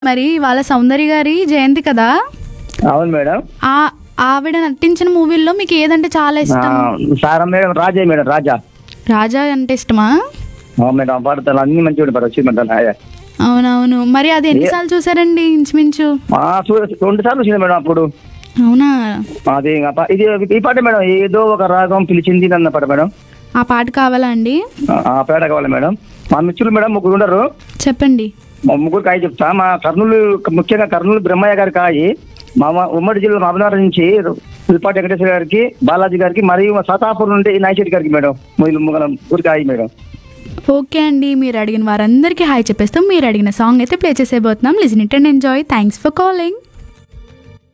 మరి వాళ్ళ సౌందర్య గారి జయంతి కదా అవును మేడం ఆ ఆవిడ నటించిన మూవీల్లో మీకు ఏదంటే చాలా ఇష్టం సారా మేడం రాజే మేడం రాజా రాజా అంటే ఇష్టమా అవును మేడం పాడతారు అన్ని మంచిగా పాడు వచ్చి మేడం అవునవును మరి అది ఎన్నిసార్లు చూసారండి ఇంచుమించు ఆ, చూ- రెండు సార్లు వచ్చింది మేడం అప్పుడు అవునా అది ఇంకా పా- ఇది ఈ పాట మేడం ఏదో ఒక రాగం పిలిచింది అన్న పాట మేడం ఆ పాట కావాలా అండి ఆ, ఆ పాట కావాలి మేడం మా మిత్రులు మేడం ముగ్గురు ఉండరు చెప్పండి మా ముగ్గురు కాయ చెప్తా మా కర్నూలు ముఖ్యంగా కర్నూలు బ్రహ్మయ్య గారి కాయి మా మా ఉమ్మడి జిల్లా మామనార్ నుంచి పులిపాటి వెంకటేశ్వర గారికి బాలాజీ గారికి మరియు మా సతాపూర్ నుండి నాయచెట్టి గారికి మేడం ముగ్గురు ముగ్గురు కాయి మేడం ఓకే అండి మీరు అడిగిన వారందరికీ హాయ్ చెప్పేస్తాం మీరు అడిగిన సాంగ్ అయితే ప్లే చేసేబోతున్నాం listen it and enjoy thanks for calling